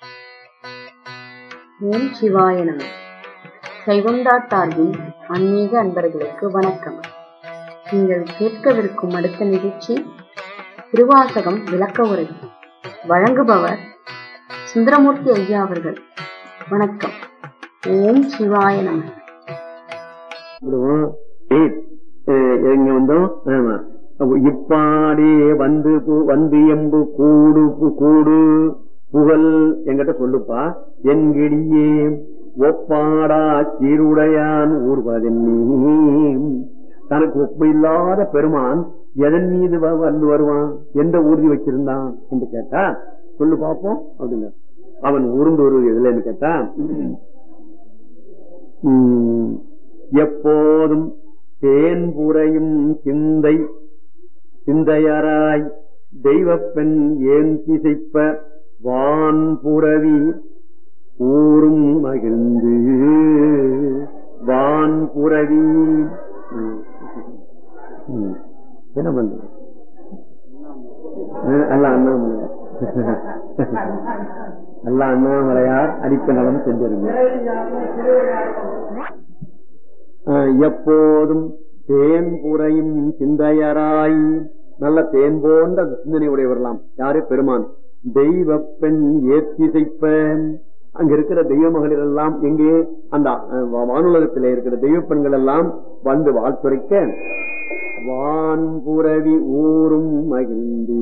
ஓம் சிவாய நம சைவம்டாட் சார்பில் ஆன்மீக அன்பர்களுக்கு வணக்கம் நீங்கள் கேட்கவிருக்கும் அடுத்த நிகழ்ச்சி திருவாசகம் விளக்க உரை வழங்குபவர் சுந்தரமூர்த்தி ஐயா அவர்கள் வணக்கம் ஓம் சிவாய நம விடுவோம் ஏய், அஹ் எங்க வந்தோம் ஆமா அப்ப இப்பாடே வந்து பு- வந்து எம்பு கூடு பு- கூடு புகழ் என்கிட்ட சொல்லுப்பா என்கிடியே ஒப்பாடா சீருடையான் ஊர்வதென்னே தனக்கு ஒப்பு இல்லாத பெருமான் எதன் மீது வ- வந்து வருவான் எந்த ஊர்தி வச்சிருந்தான் என்று கேட்டா சொல்லு பாப்போம் அப்படிங்க அவன் ஊர்ந்து ஒரு இதுலன்னு கேட்டா உம், எப்போதும் தேன்புரையும் சிந்தை சிந்தையராய் தெய்வப்பெண் ஏன் திசைப்ப வான்புறவி ஊரும் மகிழ்ந்து வான்புறவி உம். உம். என்ன பண்றது அஹ் அல்ல அண்ணாமலையார் அல்ல அண்ணாமலையார் அடிப்ப நலம் செஞ்சிருந்தார் ஆஹ் எப்போதும் தேன் புரையும் சிந்தையராய் நல்ல தேன் போன்ற சிந்தனை உடையவர்களாம் யாரு பெருமான் தெய்வ பெண் ஏத்திசைப்ப அங்க இருக்கிற தெய்வ மகளிர் எல்லாம் எங்கே அந்த அஹ், வானுலகத்திலே இருக்கிற தெய்வ பெண்கள் எல்லாம் வந்து வாழ்த்துரைக்க வான்புறவி ஊரும் மகிழ்ந்து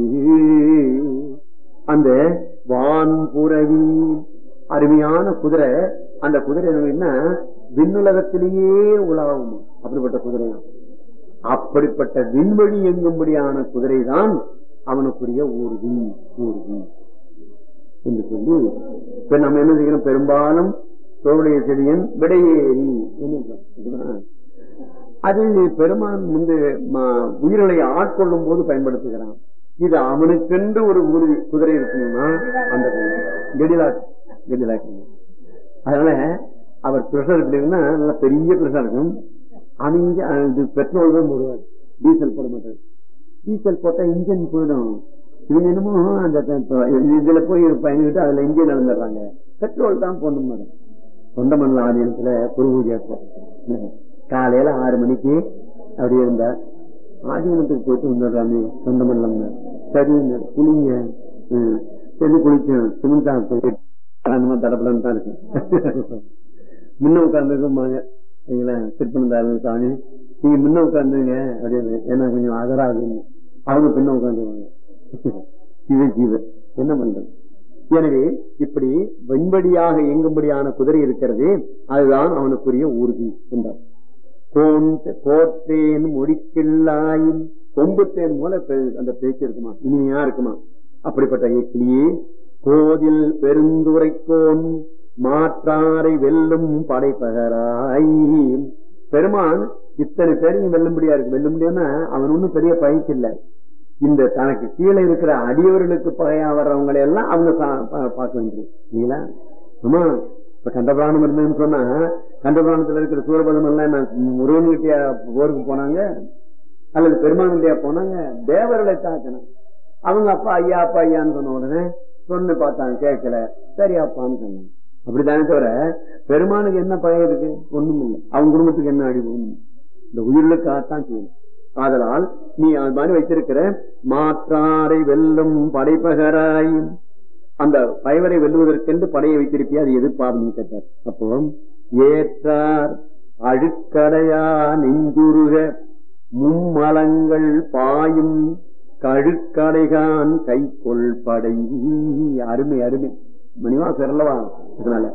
அந்த வான்புறவி அருமையான குதிரை அந்த குதிரை என்னன்னா விண்ணுலகத்திலேயே உலாவும் அப்படிப்பட்ட குதிரை அப்படிப்பட்ட விண்வெளி எங்கும்படியான குதிரை தான் அவனுக்குரிய ஊர்தி ஊர்தி என்று சொல்லி இப்ப நம்ம என்ன செய்யணும் பெரும்பாலும் தோளுடைய செடியன் விடையேறி என்ன சொல்றோம்? அது பெருமான் முந்து ம- உயிர்களை ஆட்கொள்ளும் போது பயன்படுத்துகிறான் இது அவனுக்கென்று ஒரு ஊர்தி குதிரை இருக்கணும்னா அந்த கெடிலாக் கெடிலாக் அதனால அவர் பிரஷர் எப்படின்னா நல்ல பெரிய பிரஷர் இருக்கும் அவங்க இது பெட்ரோல் தான் போடுவார் டீசல் போட மாட்டார் டீசல் போட்டா இன்ஜின் போயிடும் இவங்க என்னமோ அந்த த- இதுல போய் பயணிக்கிட்டு அதுல இன்ஜின் நடந்துடுறாங்க பெட்ரோல் தான் போடணும் மேடம் தொண்டமண்டல ஆதீனத்துல குரு பூஜை அப்போ. காலையில ஆறு மணிக்கு அப்படி இருந்தார் ஆதீனத்துக்கு போயிட்டு வந்துடுறாமே தொண்டமண்டலம் சரி குளிங்க ம். சரி குளிக்கும் சிமெண்டா போயிட்டு அந்த மாதிரி தடப்படம் தான் இருக்கு முன்ன உட்கார்ந்துருக்கும்பாங்க சரிங்களா திருப்பனந்தாள் சாமி நீங்க முன்ன உட்கார்ந்துங்க அப்படின்னு ஏன்னா கொஞ்சம் அதராகுன்னு அவங்க பின்ன உட்காந்துருவாங்க சிவ ஜீவ என்ன பண்றது எனவே இப்படி வெண்படியாக இயங்கும்படியான குதிரை இருக்கிறது அதுதான் அவனுக்குரிய ஊர்தி என்றார் கோன்- கோற்றேன் முடிக்கில்லாயின் கொம்புத்தேன் போல பெ- அந்த பேச்சு இருக்குமா இனிமையா இருக்குமா அப்படிப்பட்ட இயக்கிலேயே கோதில் பெருந்துரைக்கோன் மாற்றாரை வெல்லும் படைப்பகராய் பெருமான் இத்தனை பேரையும் வெல்லும்படியா இருக்கு வெல்லும்படியானா அவன் ஒண்ணும் பெரிய பயிற்சி இல்ல இந்த தனக்கு கீழே இருக்கிற அடியவர்களுக்கு பகையா வர்றவங்களை எல்லாம் அவங்க சா- பா- பார்க்க வேண்டியது இல்லைங்களா ஆமா இப்ப கண்டபிராணம் இருந்ததுன்னு சொன்னா கண்டபிராணத்துல இருக்கிற சூரபதம் எல்லாம் என்ன முருகன் கிட்டயா போருக்கு போனாங்க அல்லது பெருமான் கிட்டயா போனாங்க தேவர்களை தாக்கணும் அவங்க அப்பா ஐயா அப்பா ஐயான்னு சொன்ன உடனே சொன்னு பார்த்தாங்க கேட்கல சரி அப்பான்னு சொன்னாங்க அப்படித்தானே தவிர பெருமானுக்கு என்ன பயம் இருக்கு ஒண்ணும் இல்லை அவங்க குடும்பத்துக்கு என்ன அழிவு ஒண்ணும் இந்த உயிர்களுக்காகத்தான் செய்யணும் ஆதலால் நீ அது மாதிரி வச்சிருக்கிற மாற்றாரை வெல்லும் படைப்பகராய் அந்த பயவரை வெல்லுவதற்கென்று படையை வைத்திருப்பியா அது எதிர்பார்ப்பு கேட்டார் அப்போ ஏற்றார் அழுக்கடையா நெஞ்சுருக மும்மலங்கள் பாயும் கழுக்கடைகான் கைக்கொள் படை அருமை அருமை மணிவாசர் அல்லவா அதனால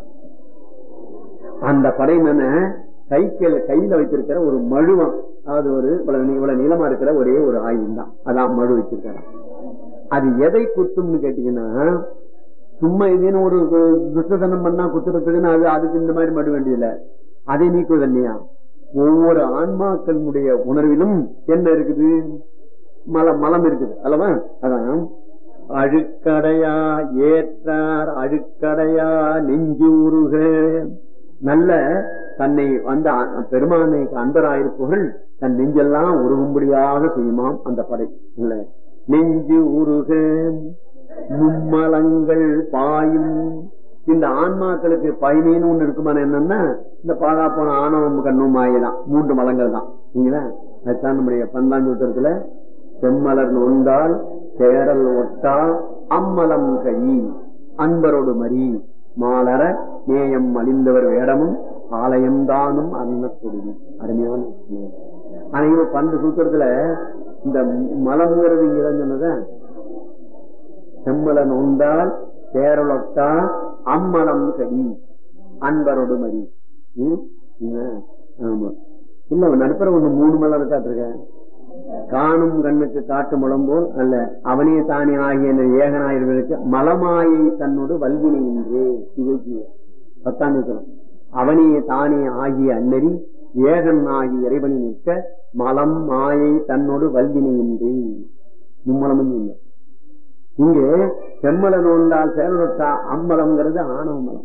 அந்த படை என்ன கைக்கில் கையில வச்சிருக்கிற ஒரு மழுவம் அதாவது ஒரு இவ்வளவு நீ- இவ்வளவு நீளமா இருக்கிற ஒரே ஒரு ஆயுதம் தான் அதான் மழு வச்சிருக்கிறான் அது எதை குத்தும்னு கேட்டீங்கன்னா சும்மா இதுன்னு ஒரு து- துஷ்டதனம் பண்ணா குத்துறதுக்குன்னு அது அதுக்கு இந்த மாதிரி மடு வேண்டியதில்ல அதை நீக்குவது இல்லையா ஒவ்வொரு ஆன்மாக்களுடைய உணர்விலும் என்ன இருக்குது மலம் மலம் இருக்குது அல்லவா அதான் அழுக்கடையா ஏற்றார் அழுக்கடையா நெஞ்சூருக நல்ல தன்னை வந்த அ- பெருமானை அன்பராயிருப்புகள் தன் நெஞ்செல்லாம் உருகும்படியாக செய்யுமாம் அந்த படை இல்ல நெஞ்சு உருக மும்மலங்கள் பாயும் இந்த ஆன்மாக்களுக்கு பயணின்னு ஒண்ணு இருக்குமான என்னன்னா இந்த பாழா போன ஆணவம் கண்ணும் மாயதான் மூன்று மலங்கள் தான் நீங்களா அதுதான் நம்முடைய பந்தாஞ்சூத்திரத்துல செம்மலர் நொந்தால் சேரல் ஒட்டா அம்மலம் கை அன்பரோடு மரி மாலர நேயம் அழிந்தவர் வேடமும் ஆலயம் தானும் அன்னத்தொடுவி அருமையான விஷயம். ஆனா இவன் பந்து சூத்திரத்துல இந்த மலம்ங்கிறது இங்கதான் சொன்னதான் செம்மலன் உண்டால் சேரலொட்டா அம்மலம் கடி அன்பரோடு மதி ம்? ம், ஆமா இல்ல அவன் நடுப்புற ஒண்ணு மூணு மலர் காட்டிருக்க காணும் கண்ணுக்கு காட்டு முழம்போல் அல்ல அவனே தானே ஆகிய இந்த ஏகனாயிருவதற்கு மலமாயை தன்னோடு வல்வினை என்றே சிவஜி பத்தாம் நூற்றாண்டு. அவனே தானே ஆகிய அன்னரி ஏகன் ஆகிய இறைவனை நிற்க மலம் மாயை தன்னோடு வல்வினை என்றே மும்மலமும் இல்லை இங்கே செம்மல நோண்டால் சேரொட்டா அம்மலம்ங்கிறது ஆணவ மலம்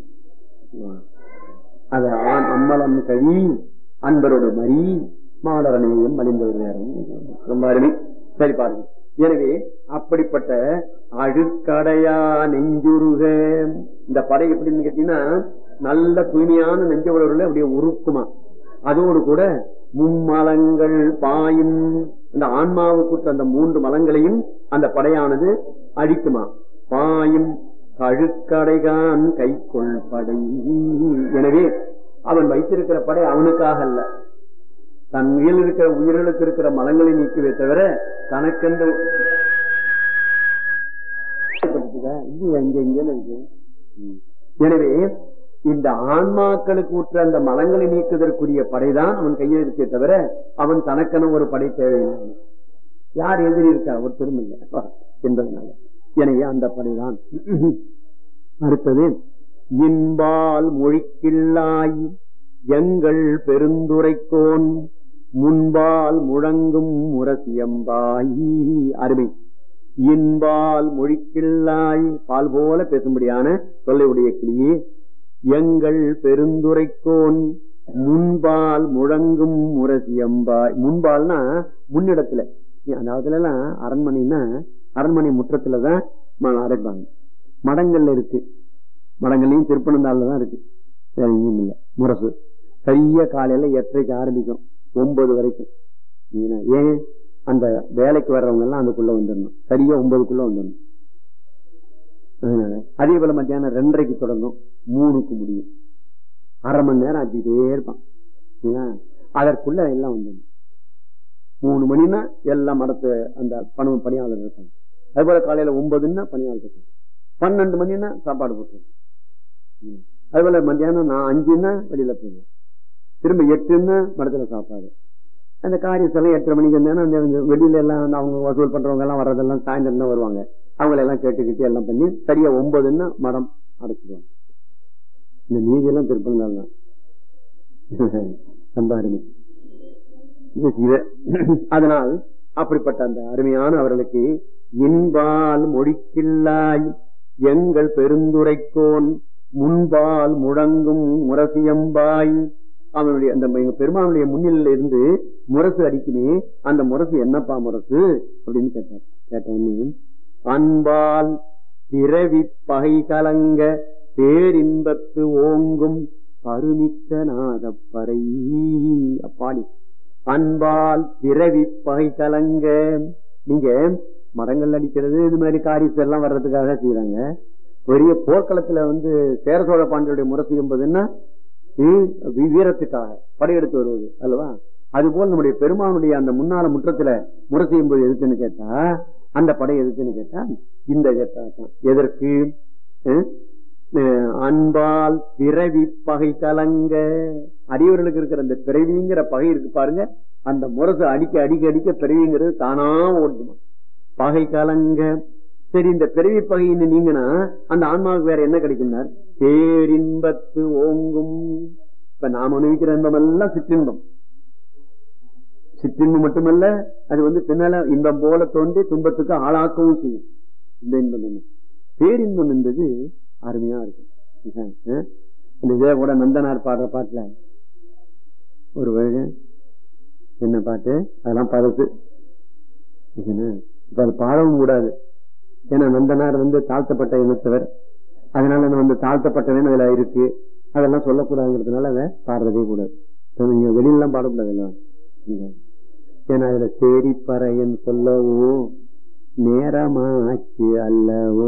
அது ஆண் அம்மலம் கழி அன்பரோடு மறி மாலரணையும் மலிந்தவர் நேரம் ரொம்ப அருமை சரி பாருங்க எனவே அப்படிப்பட்ட அழுக்கடையா நெஞ்சுருக இந்த படை எப்படின்னு கேட்டீங்கன்னா நல்ல தூய்மையான நெஞ்ச உழவுல அப்படியே உருக்குமா அதோடு கூட மும்மலங்கள் பாயும் இந்த ஆன்மாவுக்கு அந்த மூன்று மலங்களையும் அந்த படையானது அழிக்குமா பாயும் கழுக்கடைகான் கைக்கொள் படை எனவே அவன் வைத்திருக்கிற படை அவனுக்காக அல்ல தன் உயிரில் இருக்கிற உயிர்களுக்கு இருக்கிற மலங்களை நீக்குவே தவிர தனக்கென்று இல்லையா இங்க இங்க இருக்கு ம். எனவே இந்த ஆன்மாக்களுக்கு ஊற்ற அந்த மலங்களை நீக்குவதற்குரிய படைதான் அவன் கையில் இருக்கே தவிர அவன் தனக்கென ஒரு படை தேவையில்லை யார் எதிரி இருக்கா ஒருத்தரும் இல்லை என்பதனால எனவே அந்த படைதான் அடுத்தது இன்பால் மொழிக்கில்லாய் எங்கள் பெருந்துரைக்கோன் முன்பால் முழங்கும் முரசியம்பாய் அருமை இன்பால் மொழிக்கில்லாய் பால் போல பேசும்படியான சொல்லை உடைய கிளியே எங்கள் பெருந்துரைக்கோன் முன்பால் முழங்கும் முரசியம்பாய் முன்பால்னா முன்னிடத்துல அதாவது எல்லாம் அரண்மனைனா அரண்மனை முற்றத்துலதான் ம- அரைப்பாங்க மடங்கள்ல இருக்கு மடங்கள்லயும் திருப்பனந்தாள்ல தான் இருக்கு வேற எங்கேயும் இல்ல முரசு சரியா காலையில எட்டரைக்கு ஆரம்பிக்கும் ஒன்பது வரைக்கும் ஏன்னா, ஏன் அந்த வேலைக்கு வர்றவங்க எல்லாம் அதுக்குள்ள வந்துடணும் சரியா ஒன்பதுக்குள்ள வந்துடணும் அதனால அதே போல மத்தியானம் ரெண்டரைக்கு தொடங்கும் மூணுக்கு முடியும் அரை மணி நேரம் ஆச்சுட்டே இருப்பான் சரிங்களா? அதற்குள்ள எல்லாம் வந்துடணும் மூணு மணினா எல்லாம் மடத்து அந்த பணம் பணியாளர் இருப்பாங்க அது போல காலையில ஒன்பதுன்னா பணியாளர் இருப்பாங்க பன்னெண்டு மணினா சாப்பாடு போட்டுருவாங்க ம். அது போல மத்தியானம் நான் அஞ்சுன்னா வெளியில போயிடுவேன் திரும்ப எட்டுன்னா மடத்துல சாப்பாடு அந்த காரியத்தெல்லாம் எட்டரை மணிக்கு வந்தேன்னா அந்த வெளியில எல்லாம் அந்த அவங்க வசூல் பண்றவங்க எல்லாம் வர்றதெல்லாம் சாயந்தரம் தான் வருவாங்க அவங்கள எல்லாம் கேட்டுக்கிட்டு எல்லாம் பண்ணி சரியா ஒன்பதுன்னா மடம் அடைச்சிடுவாங்க இந்த நீதி எல்லாம் திருப்பங்கள் தான் ரொம்ப அருமை இது சிவ. அதனால் அப்படிப்பட்ட அந்த அருமையான அவர்களுக்கு இன்பால் மொழிக்கில்லாய் எங்கள் பெருந்துரைக்கோன் முன்பால் முழங்கும் முரசியம்பாய் அவனுடைய அந்த எங்க பெருமானுடைய முன்னிலையில இருந்து முரசு அடிக்குமே அந்த முரசு என்னப்பா முரசு அப்படின்னு கேட்டார் கேட்டவொன்னே அன்பால் பிறவி பகை கலங்க பேரின்பத்து ஓங்கும் பருமிக்க நாதப்பறை அப்பாடி அன்பால் பிறவி பகை கலங்க நீங்க மரங்கள் அடிக்கிறது இது மாதிரி காரியத்தை எல்லாம் வர்றதுக்காக செய்யறாங்க பெரிய போர்க்களத்துல வந்து சேர சோழ பாண்டியருடைய முரசு என்பதுன்னா ம், வீ- வீரத்துக்காக படையெடுத்து வருவது அல்லவா அதுபோல் நம்முடைய பெருமானுடைய அந்த முன்னால முற்றத்துல முரசு என்பது எதுக்குன்னு கேட்டா அந்த படை எதுக்குன்னு கேட்டா இந்த கேட்டா தான் எதற்கு அஹ், அஹ், அன்பால் பிறவி பகை கலங்க அடியவர்களுக்கு இருக்கிற அந்த பிறவிங்கிற பகை இருக்கு பாருங்க அந்த முரசு அடிக்க அடிக்க அடிக்க பிறவிங்கிறது தானா ஓடுமா பகை கலங்க சரி இந்த பிறவி பகைன்னு நீங்கன்னா அந்த ஆன்மாவுக்கு வேற என்ன கிடைக்கும்னார் பேரின்பத்து ஓங்கும் இப்ப நாம அனுபவிக்கிற இன்பம் எல்லாம் சிற்றின்பம் சிற்றின்பம் மட்டுமல்ல அது வந்து பின்னால இன்பம் போல தோன்றி துன்பத்துக்கு ஆளாக்கவும் செய்யும் இந்த இன்பம் என்ன பேரின்பம் என்பது அருமையா இருக்கும் அஹ் இந்த இதே கூட நந்தனார் பாடுற பாட்டுல ஒரு வழி என்ன பாட்டு அதெல்லாம் பதத்து என்ன? இப்ப அது பாடவும் கூடாது ஏன்னா நந்தனார் வந்து தாழ்த்தப்பட்ட இனத்தவர் அதனால நம்ம வந்து தாழ்த்தப்பட்டவன் அதுல இருக்கு அதெல்லாம் சொல்லக்கூடாதுங்கிறதுனால அதை பாடுறதே கூடாது இப்ப நீங்க வெளியிலாம் பாடக்கூடாது எல்லாம் இல்ல. ஏன்னா அதுல சேரி பறையன் சொல்லவோ நேரமாச்சு அல்லவோ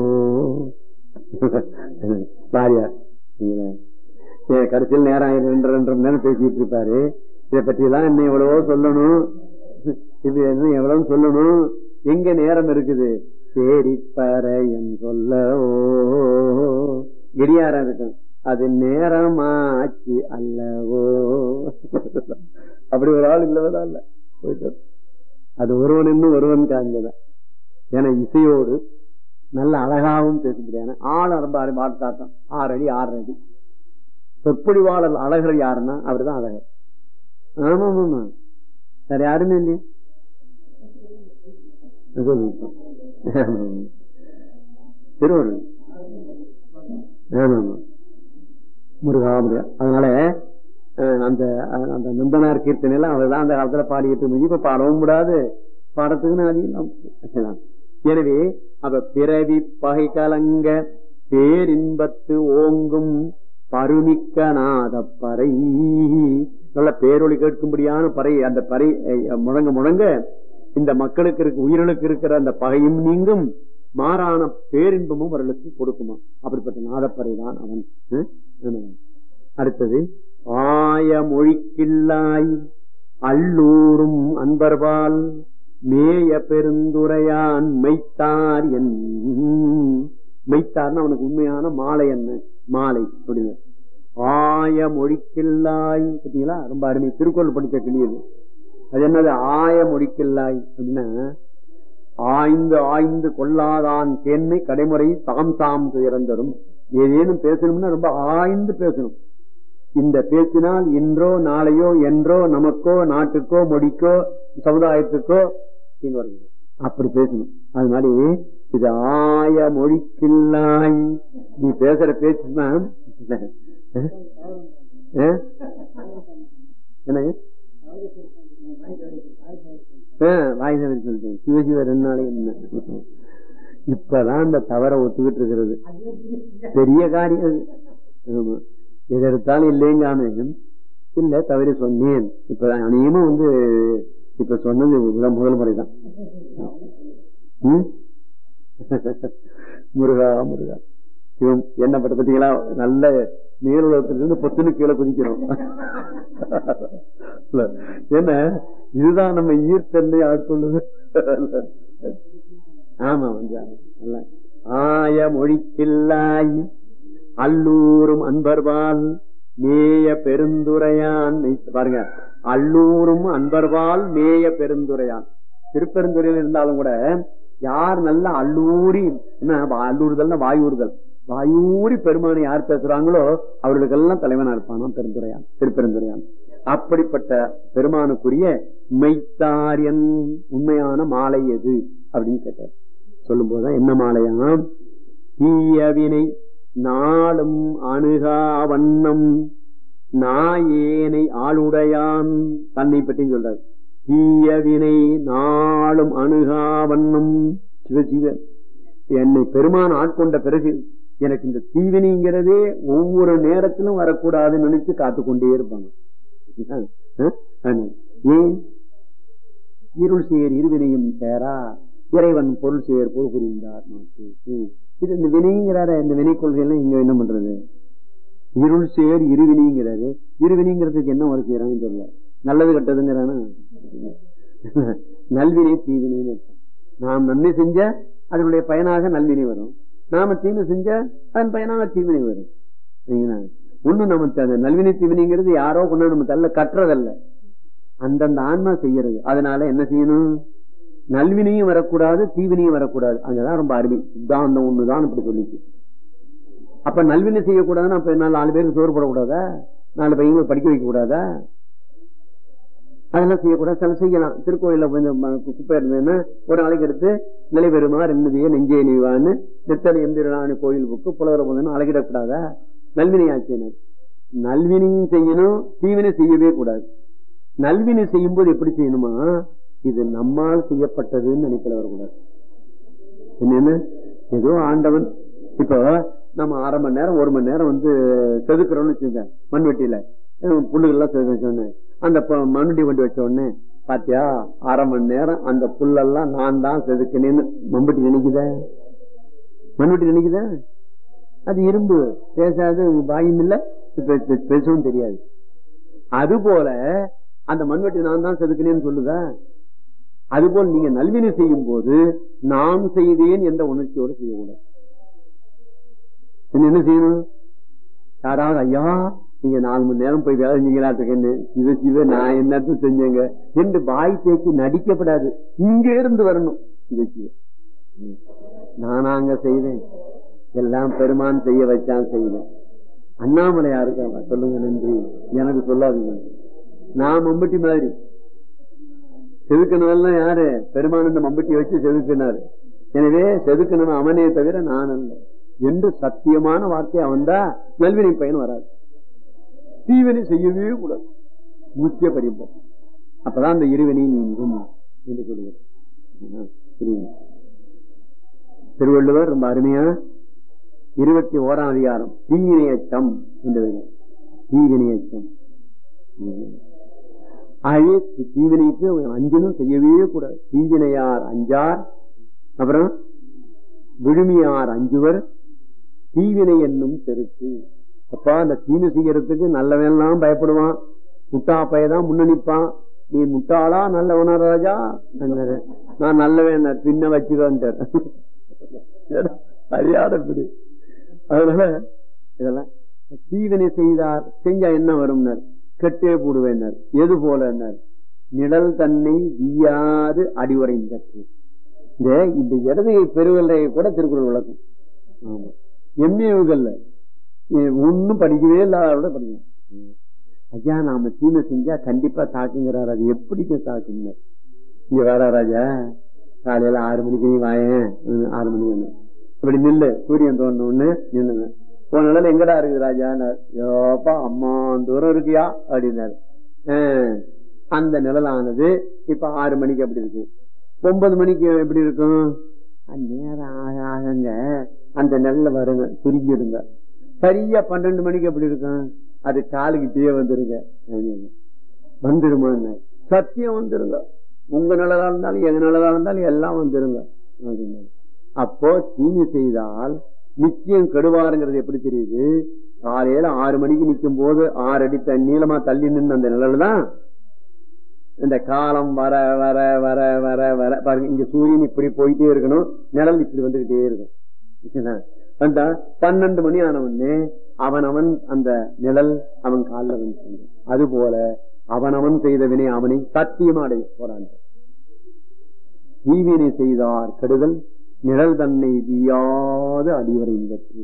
பாரியார் சரிங்களா? ஏன் கடைசியில் நேரம் ஆயிரம் ரெண்டு ரெண்டு மணி நேரம் பேசிட்டு இருப்பாரு இதை பற்றி எல்லாம் இன்னும் எவ்வளவோ சொல்லணும் இது இன்னும் எவ்வளவு சொல்லணும் எங்க நேரம் இருக்குது சேரி பறையன் சொல்லவோ கிரியாரம் இருக்கும் அது நேரமாச்சு அல்லவோ அப்படி ஒரு ஆள் இல்லவதா இல்ல போயிட்டு அது ஒருவன் இன்னும் ஒருவன் காண்பதான் ஏன்னா இசையோடு நல்ல அழகாகவும் பேச முடியாது ஆள் ரொம்ப அரை பாட்டாட்டம் ஆறு அடி ஆறு அடி சொற்பொழிவாளர் அழகர் யாருன்னா அவர்தான் அழகர் ஆமா ஆமா வேற யாருமே இல்லையே சொல்லுங்க. திருவள்ளுவர் ஆமா ஆமா முருகா முருகா அதனால அஹ், அந்த அஹ், அந்த நந்தனார் கீர்த்தனை எல்லாம் அவர் தான் அந்த காலத்துல பாடிக்கிட்டு இருந்துச்சு இப்ப பாடவும் கூடாது பாடத்துக்குன்னு அதிகம் எனவே அவ பிறவி பகை கலங்க பேரின்பத்து ஓங்கும் பருமிக்க நாத பறை நல்ல பேரொளி கேட்கும்படியான பறை அந்த பறை அஹ், முழங்க முழங்க இந்த மக்களுக்கு இருக்க உயிர்களுக்கு இருக்கிற அந்த பகையும் நீங்கும் மாறான பேரின்பமும் அவர்களுக்கு கொடுக்குமா அப்படிப்பட்ட நாதப்பறை தான் அவன் ஹம்? ஆமா. அடுத்தது ஆய மொழிக்கில்லாய் அல்லூரும் அன்பர்பால் மேய பெருந்துரையான் மெய்த்தார் என் மெய்த்தார்னு அவனுக்கு உண்மையான மாலை என்ன மாலை அப்படின்னு ஆய மொழிக்கில்லாய் பார்த்தீங்களா ரொம்ப அருமை திருக்குறள் படித்த கிளியது அது என்னது ஆய மொழிக்கில்லாய் அப்படின்னா ஆய்ந்து ஆய்ந்து கொள்ளாதான் தேன்மை கடைமுறை தாம் தாம் துயரந்தரும் ஏதேனும் பேசணும்னா ரொம்ப ஆய்ந்து பேசணும் இந்த பேச்சினால் இன்றோ நாளையோ என்றோ நமக்கோ நாட்டுக்கோ மொழிக்கோ சமுதாயத்துக்கோ அப்படின்னு வருகிறது. அப்படி பேசணும் அது மாதிரி இது ஆய மொழிக்கில்லாய் நீ பேசுற பேச்சுன்னா அஹ்? அஹ்? என்னங்க வாய் தவறி சொல்லிட்டேன் சிவசிவ ரெண்டு நாளைக்கு முன்ன. இப்பதான் அந்த தவற ஒத்துக்கிட்டு இருக்கிறது பெரிய காரியம் அது ஆமா. எது எடுத்தாலும் இல்லைங்காம இல்ல தவறி சொன்னேன் இப்ப அநேகமா வந்து இப்ப சொன்னது இதுதான் முதல் முறைதான் ம்? முருகா முருகா இவன் என்ன பட்ட பார்த்தீங்களா நல்ல மேலுலகத்திலிருந்து பொத்துன்னு கீழே குதிக்கிறோம் இல்ல, என்ன இதுதான் நம்ம ஈர்த்தன்னை ஆட்கொள்ளுது ஆமா வந்து நல்ல ஆய மொழிக்கில்லாய் அல்லூரும் அன்பர்பால் மேய பெருந்துரையான் மெய்- பாருங்க அல்லூரும் அன்பர்பால் மேய பெருந்துரையான் திருப்பெருந்துறையில் இருந்தாலும் கூட யார் நல்ல அல்லூரி என்ன அல்லூறுதல்னா வாயூறுதல் வாயூரி பெருமானை யார் பேசுறாங்களோ அவர்களுக்கெல்லாம் தலைவனா இருப்பானா பெருந்துரையான் திருப்பெருந்துரையான் அப்படிப்பட்ட பெருமானுக்குரிய மெய்த்தாரியன் உண்மையான மாலை எது அப்படின்னு கேட்டார் சொல்லும் போதுதான் என்ன மாலையாம் தீயவினை நாளும் அணுகா வண்ணம் நாயேனை ஆளுடையான் தன்னை பற்றி சொல்றார் தீயவினை நாளும் அணுகா வண்ணம் சிவஜீவ என்னை பெருமான் ஆட்கொண்ட பிறகு எனக்கு இந்த தீவினைங்கிறதே ஒவ்வொரு நேரத்திலும் வரக்கூடாதுன்னு நினைச்சு காத்துக்கொண்டே இருப்பாங்க அஹ்? அஹ். ஏன் இருள் சேர் இருவினையும் சேரா இறைவன் பொருள் சேர் பொருள் புரிந்தார் நமக்கு. ம். இது இந்த வினைங்கிறார இந்த வினை கொள்கையெல்லாம் இங்க என்ன பண்றது இருள் சேர் இருவினைங்கிறாரு இருவினைங்கிறதுக்கு என்ன ஒரு செய்யறாங்கன்னு தெரியல நல்லது கெட்டதுங்கிறானா நல்வினை தீவினைன்னு அர்த்தம். நாம் நன்மை செஞ்ச அதனுடைய பயனாக நல்வினை வரும் நாம தீமை செஞ்ச அதன் பயனாக தீவினை வரும் சரிங்களா? ஒண்ணும் நம்ம த- நல்வினை தீவினைங்கிறது யாரோ கொண்டு நம்ம தள்ள கட்டுறதல்ல அந்தந்த ஆன்மா செய்யறது அதனால என்ன செய்யணும் நல்வினையும் வரக்கூடாது தீவினையும் வரக்கூடாது அங்கதான் ரொம்ப அருமை சித்தாந்தம் ஒண்ணுதான் இப்படி சொல்லிச்சு அப்ப நல்வினை செய்யக்கூடாதுன்னா அப்ப என்ன நாலு பேருக்கு சோறு போடக்கூடாதா நாலு பையங்களை படிக்க வைக்க கூடாதா அதெல்லாம் செய்யக்கூடாது சில செய்யலாம் திருக்கோயில கொஞ்சம் ம- கு- குப்பை இருந்ததுன்னா ஒரு நாளைக்கு எடுத்து நிலை பெறுமா ரெண்டு நெஞ்சே நீவான்னு நெத்தனை எம்பிரான கோயில் புக்கு புலவர போதுன்னு அழகிடக்கூடாதா நல்வினை ஆச்சினர் நல்வினையும் செய்யணும் தீவினை செய்யவே கூடாது நல்வினை செய்யும் போது எப்படி செய்யணுமா இது நம்மால் செய்யப்பட்டதுன்னு நினைக்கல வரக்கூடாது என்னன்னு ஏதோ ஆண்டவன் இப்போ நம்ம அரை மணி நேரம் ஒரு மணி நேரம் வந்து செதுக்குறோம்னு வச்சுங்க மண்வெட்டியில அஹ் புல்லுகள்லாம் செதுக்க வச்ச உடனே அந்த ப- மண்வெட்டி கொண்டு வச்ச உடனே பாத்தியா அரை மணி நேரம் அந்த புல்லெல்லாம் நான் தான் செதுக்கினேன்னு மம்பட்டி நினைக்குதே மண்வெட்டி நினைக்குதே அது இரும்பு பேசாது வாயும் இல்ல பே- பே- பேசவும் தெரியாது அது போல அந்த மண்வெட்டி நான் தான் செதுக்கினேன்னு சொல்லுதா அதுபோல் நீங்க நல்வினை செய்யும் போது நான் செய்தேன் என்ற உணர்ச்சியோடு செய்யக்கூடாது பின்ன என்ன செய்யணும் யாராவது ஐயா நீங்க நாலு மணி நேரம் போய் வேலை செஞ்சீங்களாட்டுக்கன்னு சிவ சிவ நான் என்னத்த செஞ்சேங்க என்று வாய் பேச்சு நடிக்கப்படாது இங்க இருந்து வரணும் சிவ சிவ ம். நானாங்க செய்தேன் எல்லாம் பெருமான் செய்ய வச்சான் செய்தேன் அண்ணாமலை யாருக்கா சொல்லுங்க நன்றி எனக்கு சொல்லாதீங்க நான் மம்பட்டி மாதிரி செதுக்கணும்லாம் யாரு பெருமான் இந்த மம்பட்டி வச்சு செதுக்கினாரு எனவே செதுக்கணும் அவனே தவிர நான் அல்ல என்று சத்தியமான வார்த்தை அவன்தா நல்வினை பயன் வராது தீவினை செய்யவே கூடாது முக்கிய பரிபம் அப்பதான் அந்த இருவினை நீங்கும் என்று சொல்லுவார் புரியுது. திருவள்ளுவர் ரொம்ப அருமையா இருபத்தி ஓராம் அதிகாரம் தீவினை அச்சம் என்று தீவினை அச்சம் ம். ஆகவே தி- தீவினைக்கு அஞ்சலும் செய்யவே கூடாது தீவினையார் அஞ்சார் அப்புறம் விழுமியார் அஞ்சுவர் தீவினை என்னும் செருக்கு அப்பா அந்த தீமை செய்யறதுக்கு நல்லவெல்லாம் பயப்படுவான் முட்டா பையதான் முன்னணிப்பான் நீ முட்டாளா நல்லவனா ராஜா அண்ணாரு. நான் நல்லவன் பின்ன வச்சுக்கோன்ட்டார் சரியான பிடி அதனால இதெல்லாம் தீவினை செய்தார் செஞ்சா என்ன வரும்னர் கெட்டே போடுவேனர் எது போலனர் நிழல் தன்னை வீயாது அடிவரைந்த இந்த இந்த இடதையை பெருவல்லை கூட திருக்குறள் விளக்கும் ஆமா எம்ஏவுகள்ல ஒன்னும் படிக்கவே இல்லாத படிக்கலாம் ம். ஐயா நாம தீமை செஞ்சா கண்டிப்பா தாக்குங்கிறார் அது எப்படிங்க தாக்குங்க இங்க வேற ராஜா காலையில ஆறு மணிக்கு நீ வாயேன் ம், ஆறு மணிக்கு வந்து இப்படி நில்லு சூரியன் தோணுன உடனே நில்லுங்க போன நிலையில எங்கடா இருக்குது ராஜான்னார் யோப்பா அம்மா தூரம் இருக்கியா அப்படின்னாரு ஆஹ், அந்த நிழலானது இப்ப ஆறு மணிக்கு அப்படி இருக்கு ஒன்பது மணிக்கு எப்படி இருக்கும் அது நேரம் ஆக ஆகங்க அந்த நெல்ல வருங்க சுருங்கிடுங்க சரியா பன்னெண்டு மணிக்கு எப்படி இருக்கும் அது காலுக்கிட்டே வந்துருங்க அப்படின்னு. வந்துருமா சத்தியம் வந்துருங்க உங்க நிலதா இருந்தாலும் எங்க நிலதா இருந்தாலும் எல்லாம் வந்துருங்க அப்படின்னு. அப்போ தீமை செய்தால் நிச்சயம் கெடுவாருங்கிறது எப்படி தெரியுது காலையில ஆறு மணிக்கு நிக்கும் போது ஆறு அடி த- நீளமா தள்ளி நின்று அந்த நிழல் தான் இந்த காலம் வர வர வர வர வர பாருங்க இங்க சூரியன் இப்படி போயிட்டே இருக்கணும் நிழல் இப்படி வந்துகிட்டே இருக்கும் சரிங்களா? வந்தா பன்னெண்டு மணி ஆன உடனே அவன் அவன் அந்த நிழல் அவன் காலில் வந்து சேர்ந்துடும். அது போல அவனவன் செய்த வினை அவனை சத்தியமா அடைய போறான் தீவினை செய்தார் கெடுதல் நிழல் தன்னை வீயாது அடிவரை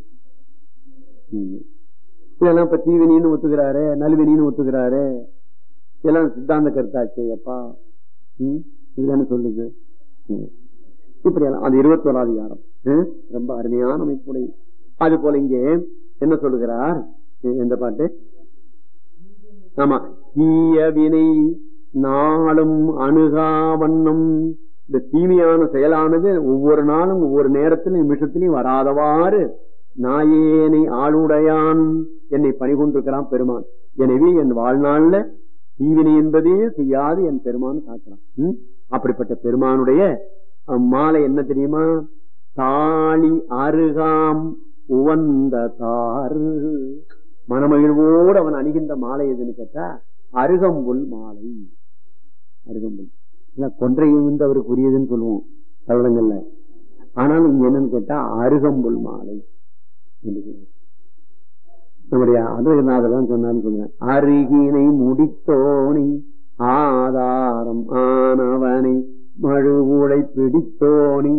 இதெல்லாம் இப்ப தீவினின்னு ஒத்துக்கிறாரு நல்வினின்னு ஒத்துக்கிறாரு இதெல்லாம் சித்தாந்த கருத்தாச்சு அப்பா ம், இது என்ன சொல்லுது ம். இப்படி எல்லாம் அது இருபத்தி ஓராவது அதிகாரம் ம், ரொம்ப அருமையான அமைப்புடை அது போல இங்கே என்ன சொல்லுகிறார் எ- எந்த பாட்டு ஆமா தீய வினை நாளும் அணுகா வண்ணம் இந்த தீமையான செயலானது ஒவ்வொரு நாளும் ஒவ்வொரு நேரத்திலும் நிமிஷத்திலையும் வராதவாறு நாயேனை ஆளுடையான் என்னை பணிகொண்டிருக்கிறான் பெருமான் எனவே என் வாழ்நாள்ல தீவினை என்பதே செய்யாது என் பெருமான் காக்கிறான் ம்? அப்படிப்பட்ட பெருமானுடைய அஹ், மாலை என்ன தெரியுமா தாளி அருகாம் உவந்த தாறு மனமகிழ்வோடு அவன் அணிகின்ற மாலை எதுன்னு கேட்டா அருகம்புல் மாலை அருகம்புல் இல்ல கொன்றையும் வந்து அவருக்கு உரியதுன்னு சொல்லுவோம் கல்லடங்கள்ல ஆனாலும் இங்க என்னன்னு கேட்டா அருகம்புல் மாலை என்று சொல்லுவோம். நம்முடைய அருகநாதர் சொன்னான்னு சொல்லுவேன் அருகினை முடித்தோணி ஆதாரம் ஆனவனை மழுவுளை பிடித்தோணி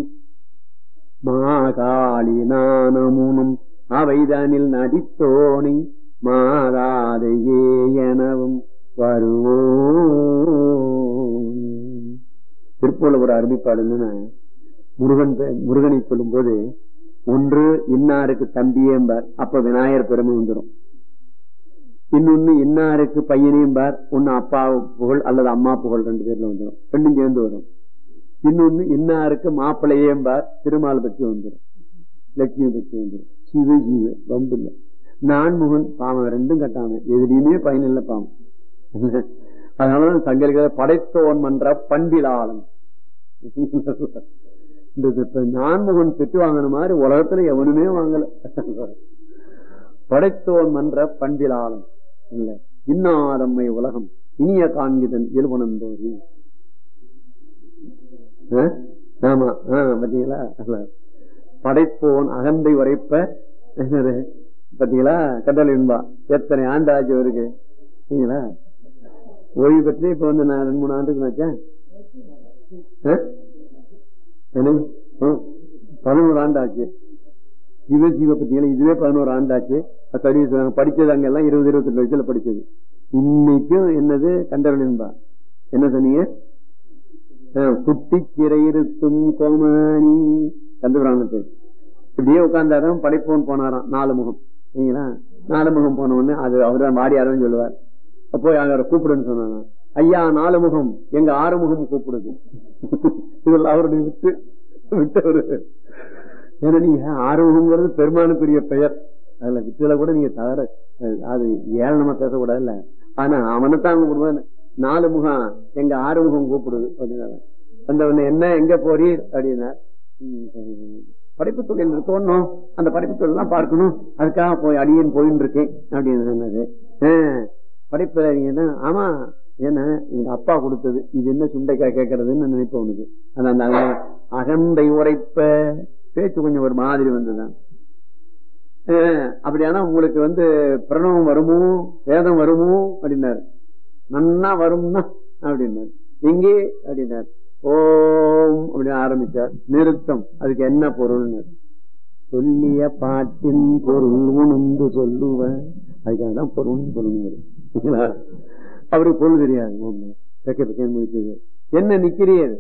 மாகாளி நானமுனும் அவைதனில் நடித்தோணி மாறாதையே எனவும் வருவோம் திருப்பூர்ல ஒரு அருமைப்பாடு என்னன்னா முருகன் பே- முருகனை சொல்லும் போது ஒன்று இன்னாருக்கு தம்பியேம்பார் அப்ப விநாயகர் பெருமை வந்துடும் இன்னொன்னு இன்னாருக்கு பையனையும்பார் ஒன்னு அப்பா புகழ் அல்லது அம்மா புகழ் ரெண்டு பேர்ல வந்துடும் ரெண்டும் சேர்ந்து வரும் இன்னொன்னு இன்னாருக்கு மாப்பிள்ளையேம்பார் திருமால் பற்றி வந்துடும் லட்சுமி பற்றி வந்துடும் சிவ ஜீவ வம்பு இல்லை நான்முகன் பாவம் ரெண்டும் கட்டாம எதுலையுமே பயனில்லை பாவம் அதனாலதான் சங்கல்களை படைத்தோன் மன்ற பண்பிலாளன் இந்த இப்ப நான்முகன் பெற்று வாங்கின மாதிரி உலகத்துல எவனுமே வாங்கல படைத்தோன் மன்ற பண்பிலாளன் இல்ல இன்னாதம்மை உலகம் இனிய காண்கிதன் இயல்பனந்தோரி ஆமா ஆஹ் பாத்தீங்களா அல்ல. படைப்போன் அகந்தை உரைப்ப என்னது பாத்தீங்களா கடல் என்பா எத்தனை ஆண்டு ஆச்சு இருக்கு சரிங்களா ஓய்வு பெற்று இப்ப வந்து நான் ரெண்டு மூணு ஆண்டுக்கு ஆச்சா என்ன ம், பதினோரு ஆண்டு ஆச்சு ஜீவ ஜீவ பத்தியில இதுவே பதினோரு ஆண்டு ஆச்சு சரி படிச்சது அங்க எல்லாம் இருபது இருபத்தி வயசுல படிச்சது இன்னைக்கும் என்னது கண்டறின்பா என்ன சொன்னீங்க ஆ, குட்டி சிறையிருத்தும் கோமானி கந்தபுராணத்தை இப்படியே உட்கார்ந்தாராம் படைப்போன் போனாராம் நாலு முகம் சரிங்களா நாலு முகம் போன உடனே அது அவர்தான் வாடியாரும் சொல்லுவார் அப்போ அவரை கூப்பிடுன்னு சொன்னாங்க ஐயா நாலு முகம் எங்க ஆறு முகம் கூப்பிடுது இதெல்லாம் அவருடைய விட்டு விட்டவரு ஏன்னா நீங்க ஆறுமுகங்கிறது பெருமானுக்குரிய பெயர் அதுல விட்டுல கூட நீங்க தவற அது ஏளனமா பேசக்கூடாது இல்ல ஆனா அவனைத்தான் கூப்பிடுவேன் நாலு முகம் எங்க ஆறு முகம் கூப்பிடுது அப்படின்னாரு வந்தவன என்ன எங்க போறீர் அப்படின்னா படைப்பு தொழில் இருக்கணும் அந்த படைப்பு தொழில் எல்லாம் பார்க்கணும் அதுக்காக போய் அடியேன் போயின்னு இருக்கேன் அப்படின்னு சொன்னது ஆஹ், படைப்புல நீங்க என்ன ஆமா ஏன்னா எங்க அப்பா கொடுத்தது இது என்ன சுண்டைக்காய் கேட்கறதுன்னு நினைப்ப உனக்கு அது அந்த அக- அகந்தை உரைப்ப பேச்சு கொஞ்சம் ஒரு மாதிரி வந்துதான் அஹ், அப்படியானா உங்களுக்கு வந்து பிரணவம் வருமோ வேதம் வருமோ அப்படின்னாரு நன்னா வரும்னா அப்படின்னாரு எங்கே அப்படின்னாரு ஓம் அப்படின்னு ஆரம்பிச்சார் நிறுத்தம் அதுக்கு என்ன பொருள்னு சொல்லிய பாட்டின் பொருள் உணர்ந்து சொல்லுவேன் அதுக்காக தான் பொருள் சொல்லணுங்கிறது அவருக்கு பொருள் தெரியாது ஒண்ணு தெக்க தெக்கன்னு முடிச்சது என்ன நிக்கிறீர்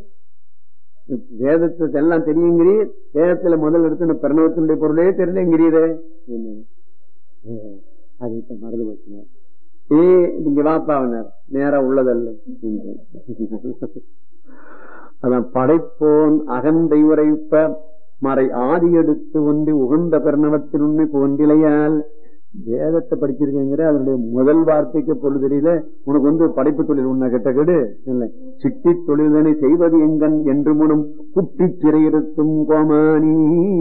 வேதத்தை எல்லாம் தெரியுங்கிறீர் வேதத்துல முதல் எடுத்து இந்த பிரணவத்தினுடைய பொருளே தெரியலங்கிறீரே என்ன? ஏ, அது இப்ப மறந்து போச்சுனார் ஏ நீங்க வாப்பாவினார் நேரா உள்ளதல்ல என்று. அதான் படைப்போன் அகந்தை உரைப்ப மறை ஆதி எடுத்து ஒன்றி உகந்த பெருணவத்தில் உண்மை போன்றிலையால் வேதத்தை படிச்சிருக்கேங்கிற அதனுடைய முதல் வார்த்தைக்கு பொருள் தெரியல உனக்கு வந்து படைப்பு தொழில் உன்ன கெட்ட கெடு இல்ல சிட்டி தொழிலனை செய்வது எங்கன் என்று முனும் குட்டி சிறையிருத்தும் கோமானி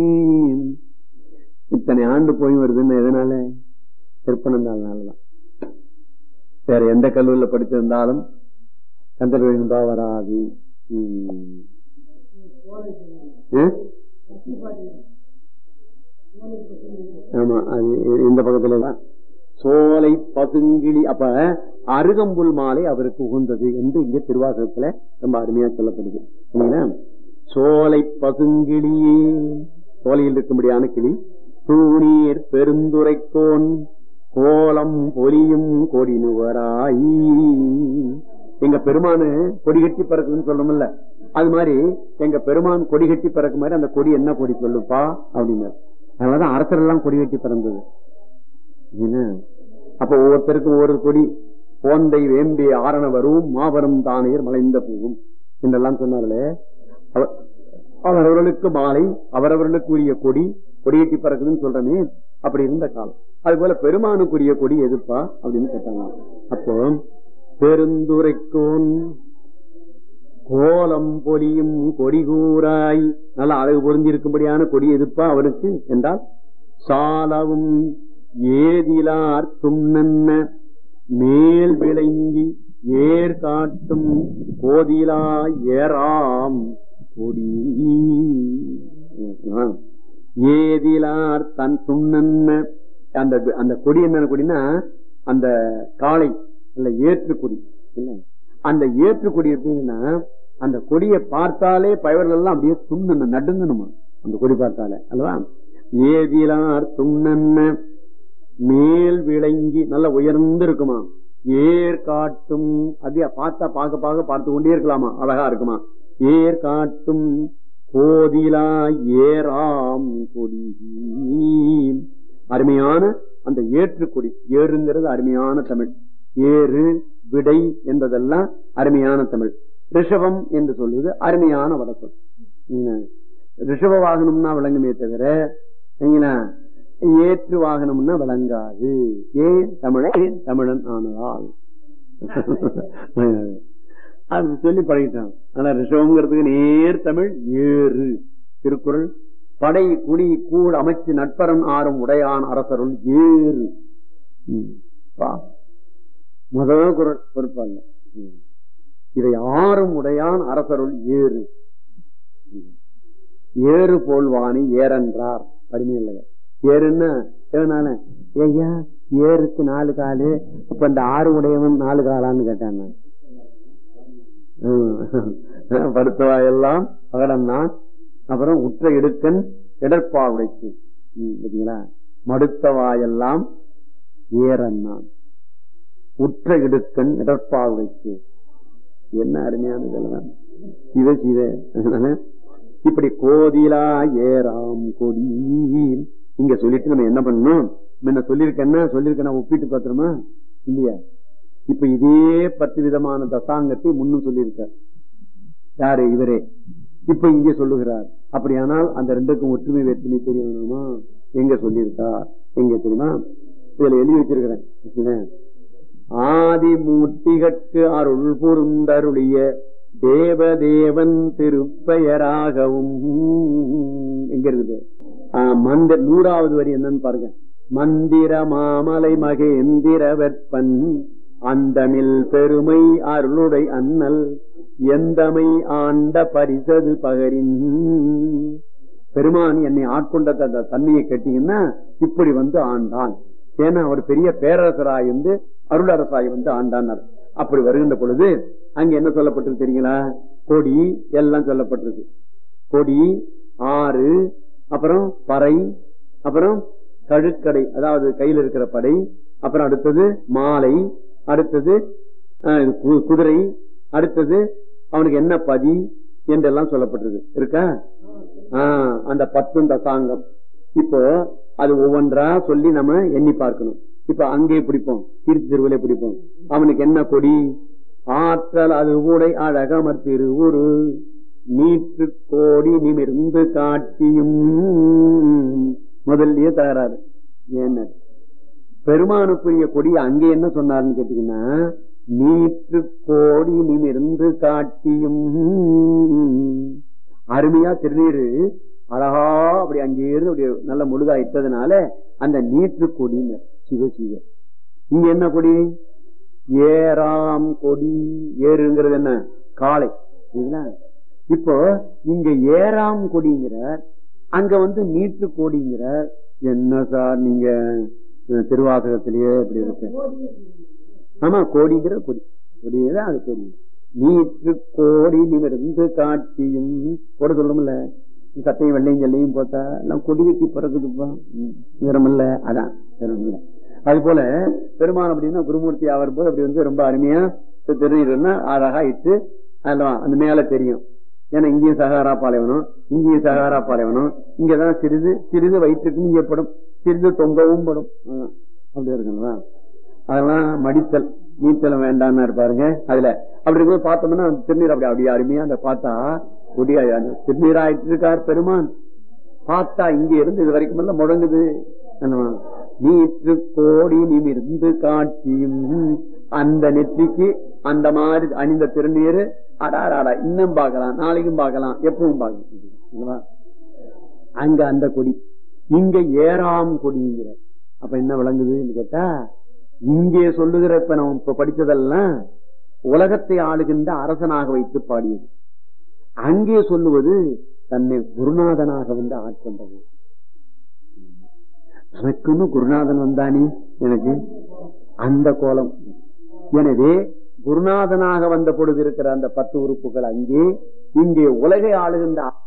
இத்தனை ஆண்டு போய் வருதுன்னு எதனால திருப்பனந்தாள்னாலதான் வேற எந்த கல்லூரியில படிச்சிருந்தாலும் கந்தர்வா வராது ம். ம்? ஆமா அது இந்த பக்கத்துல தான் சோலை பசுங்கிளி அப்ப அருகம்புல் மாலை அவருக்கு உகந்தது என்று இங்க திருவாசகத்துல ரொம்ப அருமையா சொல்லப்படுது இல்லைங்களா சோலை பசுங்கிளியே சோலையில் இருக்கும்படியான கிளி தூணீர் பெருந்துரைக்கோன் கோலம் பொலியும் கொடினுவராய் எங்க பெருமானு கொடி கட்டி பறக்குதுன்னு சொல்றோம்ல அது மாதிரி எங்க பெருமான் கொடி கட்டி பறக்கும் மாதிரி அந்த கொடி என்ன கொடி சொல்லுப்பா அப்படின்னாரு அதனாலதான் அரசர் எல்லாம் கொடி கட்டி பிறந்தது என்ன? அப்ப ஒவ்வொருத்தருக்கும் ஒவ்வொரு கொடி போந்தை வேம்பி ஆரண வரும் மாபெரும் தானையர் மலைந்த பூவும் என்றெல்லாம் சொன்னார்களே அவ- அவரவர்களுக்கு மாலை அவரவர்களுக்கு உரிய கொடி கொடியேற்றி பறக்குதுன்னு சொல்றமே அப்படி இருந்த காலம் அது போல பெருமானுக்குரிய கொடி எதுப்பா அப்படின்னு கேட்டாங்க அப்போ பெருந்துரைக்கோன் கோலம் பொலியும் கொடி கூறாய் நல்ல அழகு பொருந்திருக்கும்படியான கொடி எதுப்பா அவனுக்கு என்றால் சாலவும் ஏதிலார் துண்ணன்ன மேல் விளங்கி ஏர் காட்டும் கோதிலா ஏறாம் கொடி ஏதிலார் தன் துண்ணன்ன அந்த அந்த கொடி என்ன கொடினா அந்த காளை இல்ல ஏற்று கொடி இல்ல அந்த ஏற்று கொடி எப்படின்னா அந்த கொடியை பார்த்தாலே பயவர்கள் எல்லாம் அப்படியே துண்ணு நடுங்கணுமா அந்த கொடி பார்த்தாலே அல்லவா ஏதிலார் துண்ணன்ன மேல் விளங்கி நல்ல உயர்ந்து இருக்குமா ஏர் காட்டும் அப்படியே பார்த்தா பார்க்க பார்க்க பார்த்து கொண்டே இருக்கலாமா அழகா இருக்குமா ஏர் காட்டும் கோதிலா ஏராம் கொடி அருமையான அந்த ஏற்று கொடி ஏறுங்கிறது அருமையான தமிழ் ஏறு விடை என்பதெல்லாம் அருமையான தமிழ் ரிஷபம் என்று சொல்வது அருமையான வடசொல் என்ன? ரிஷப வாகனம்னா விளங்குமே தவிர சரிங்களா? ஏற்று வாகனம்னா விளங்காது ஏன் தமிழன் தமிழன் ஆனதால் அது சொல்லி பழகிட்டான் ஆனா ரிஷவங்கிறதுக்கு நேர் தமிழ் ஏறு திருக்குறள் படை குடி கூழ் அமைச்சு நட்பரன் ஆறும் உடையான் அரசருள் ஏறு ம். பா. முதல் குரல் பொறுப்பாங்க ம். இதை ஆறும் உடையான் அரசருள் ஏறு ம். ஏறு போல்வானி ஏறென்றார் படிமையில் ஏறுன்னா எவனால ஐயா ஏருக்கு நாலு காலு அப்ப இந்த ஆறு உடையவன் நாலு காலான்னு கேட்டான் நான். ம். படுத்தவாயெல்லாம் பகடம் நான் அப்புறம் உற்ற இடுக்கன் இடற்பா உடைத்து ம், பாத்தீங்களா மடுத்தவாயெல்லாம் ஏறன் நான் உற்ற இடுக்கன் இடற்பா உடைத்து என்ன அருமையான இதெல்லாம் சிவ சிவ அதனால இப்படி கோதிலா ஏறாம் கொடி இங்க சொல்லிட்டு நம்ம என்ன பண்ணணும் முன்ன சொல்லியிருக்கேன்னா சொல்லியிருக்கேன் ஒப்பிட்டு பாத்துருமா இல்லையா இப்ப இதே பத்து விதமான தசாங்கத்தை முன்னும் சொல்லியிருக்கார் யாரு இவரே இப்ப இங்கே சொல்லுகிறார் அப்படியானால் அந்த ரெண்டுக்கும் ஒற்றுமை வேற்றுமை தெரிய வேணுமா எங்க சொல்லியிருக்கார் எங்க தெரியுமா இதுல எழுதி வச்சிருக்கிறேன் வச்சுக்கோங்க. ஆதி மூர்த்திகட்கு அருள் பொருந்தருளிய தேவதேவன் திருப்பெயராகவும் எங்க இருக்குது ஆ, மந்த நூறாவது வரி என்னன்னு பாருங்க மந்திர மாமலை மகேந்திர வெப்பன் அந்தமில் பெருமை அருளுடை அண்ணல் எந்தமை ஆண்ட பரிசது பகரின் பெருமான் என்னை ஆட்கொண்ட அந்த தன்மையை கேட்டீங்கன்னா இப்படி வந்து ஆண்டான் ஏன்னா அவர் பெரிய பேரரசராய் வந்து அருளரசாய் வந்து ஆண்டான் அப்படி வருகின்ற பொழுது அங்க என்ன சொல்லப்பட்டிருக்கு தெரியுங்களா கொடி எல்லாம் சொல்லப்பட்டிருக்கு கொடி ஆறு அப்புறம் பறை அப்புறம் கழுக்கடை அதாவது கையில் இருக்கிற படை அப்புறம் அடுத்தது மாலை அடுத்தது அஹ், இது கு- குதிரை அடுத்தது அவனுக்கு என்ன பதி என்றெல்லாம் சொல்லப்பட்டிருக்கு இருக்கா ஆஹ், அந்த பத்தும் தசாங்கம் இப்போ அது ஒவ்வொன்றா சொல்லி நம்ம எண்ணி பார்க்கணும் இப்ப அங்கே பிடிப்போம் கீர்த்தி திருவிழை பிடிப்போம் அவனுக்கு என்ன கொடி ஆற்றல் அது ஊடை அழகமர் திருவுரு நீற்று கோடி நிமிர்ந்து காட்டியும் முதல்லயே தகராறு என்ன பெருமானுக்குரிய கொடி அங்கே என்ன சொன்னார்னு கேட்டீங்கன்னா நீற்று கோடி நிமிர்ந்து காட்டியும் அருமையா திருநீரு அழகா அப்படி அங்கே இருந்து அப்படி நல்ல முழுதா இட்டதுனால அந்த நீற்று கொடின்னு சிவ சிவ இங்க என்ன கொடி ஏறாம் கொடி ஏறுங்கிறது என்ன காளை சரிங்களா இப்போ இங்க ஏறாம் கொடிங்கிறார் அங்க வந்து நீற்று கோடிங்கிறார் என்ன சார் நீங்க அஹ், திருவாசகத்திலேயே இப்படி இருக்கு ஆமா கோடிங்கிற கொடி கொடியேதான் அது கொடி நீற்று கோடி நிமிர்ந்து காட்டியும் போட சொல்லணும்ல சட்டையும் வெள்ளையும் ஜல்லையும் போட்டா எல்லாம் கொடி கட்டி பிறகுதுப்பா நிறமில்ல அதான் நிறமில்ல அது போல பெருமான் அப்படின்னா குருமூர்த்தி ஆவர் போது அப்படி வந்து ரொம்ப அருமையா தெரியுதுன்னா அழகா இட்டு அதெல்லாம் அந்த மேல தெரியும் ஏன்னா இங்கேயும் சகாரா பாலைவனம் இங்கேயும் சகாரா பாலைவனம் இங்கதான் சிறிது சிறிது வயிற்றுக்கு நீங்கப்படும் சிறிது தொங்கவும் படும் அதான். அப்படி இருக்குங்களா அதெல்லாம் மடித்தல் நீச்சலம் வேண்டாம்னு இருப்பாருங்க அதுல அப்படி இருக்கும்போது பார்த்தோம்னா அந்த திருநீர் அப்படி அப்படி அருமையா அந்த பார்த்தா கொடியா அந்த திருநீராயிட்டு இருக்கார் பெருமான் பார்த்தா இங்க இருந்து இது வரைக்கும் எல்லாம் முழங்குது என்னவா? நீற்று கோடி நிமிர்ந்து காட்சியும் அந்த நெற்றிக்கு அந்த மாதிரி அணிந்த திருநீர் அடாராடா இன்னும் பார்க்கலாம் நாளைக்கும் பார்க்கலாம் எப்பவும் பார்க்கலாம் என்னவா? அங்க அந்த கொடி இங்க ஏறாம் கொடிங்கிற அப்ப என்ன விளங்குதுன்னு கேட்டா இங்கே சொல்லுகிற இப்ப நம்ம இப்ப படிச்சதெல்லாம் உலகத்தை ஆளுகின்ற அரசனாக வைத்து பாடியது அங்கே சொல்லுவது தன்னை குருநாதனாக வந்து ஆட்கொண்டது எனக்குன்னு குருநாதன் வந்தானே எனக்கு அந்த கோலம் எனவே குருநாதனாக வந்த பொழுது இருக்கிற அந்த பத்து உறுப்புகள் அங்கே இங்கே உலகை ஆளுகின்ற